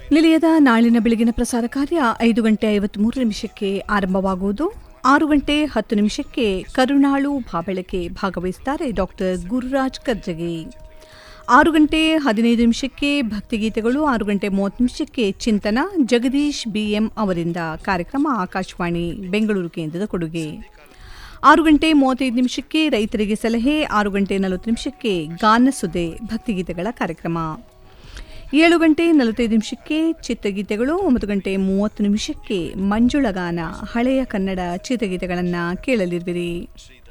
ನಿಲಯದ ನಾಳಿನ ಬೆಳಗಿನ ಪ್ರಸಾರ ಕಾರ್ಯ ಐದು ಗಂಟೆ ಐವತ್ಮೂರು ನಿಮಿಷಕ್ಕೆ ಆರಂಭವಾಗುವುದು ಆರು ಗಂಟೆ ಹತ್ತು ನಿಮಿಷಕ್ಕೆ ಕರುಣಾಳು ಭಾಬಳಕೆ ಭಾಗವಹಿಸುತ್ತಾರೆ ಡಾಕ್ಟರ್ ಗುರುರಾಜ್ ಕರ್ಜಗಿ ಆರು ಗಂಟೆ ಹದಿನೈದು ನಿಮಿಷಕ್ಕೆ ಭಕ್ತಿಗೀತೆಗಳು ಆರು ಗಂಟೆ ಮೂವತ್ತು ನಿಮಿಷಕ್ಕೆ ಚಿಂತನ ಜಗದೀಶ್ ಬಿಎಂ ಅವರಿಂದ ಕಾರ್ಯಕ್ರಮ ಆಕಾಶವಾಣಿ ಬೆಂಗಳೂರು ಕೇಂದ್ರದ ಕೊಡುಗೆ ಆರು ಗಂಟೆ ಮೂವತ್ತೈದು ನಿಮಿಷಕ್ಕೆ ರೈತರಿಗೆ ಸಲಹೆ ಆರು ಗಂಟೆ ನಲವತ್ತು ನಿಮಿಷಕ್ಕೆ ಗಾನಸುದೆ ಭಕ್ತಿಗೀತೆಗಳ ಕಾರ್ಯಕ್ರಮ ಏಳು ಗಂಟೆ ನಲವತ್ತೈದು ನಿಮಿಷಕ್ಕೆ ಚಿತ್ರಗೀತೆಗಳು ಒಂಬತ್ತು ಗಂಟೆ ಮೂವತ್ತು ನಿಮಿಷಕ್ಕೆ ಮಂಜುಳಗಾನ ಹಳೆಯ ಕನ್ನಡ ಚಿತ್ರಗೀತೆಗಳನ್ನು ಕೇಳಲಿರುವಿರಿ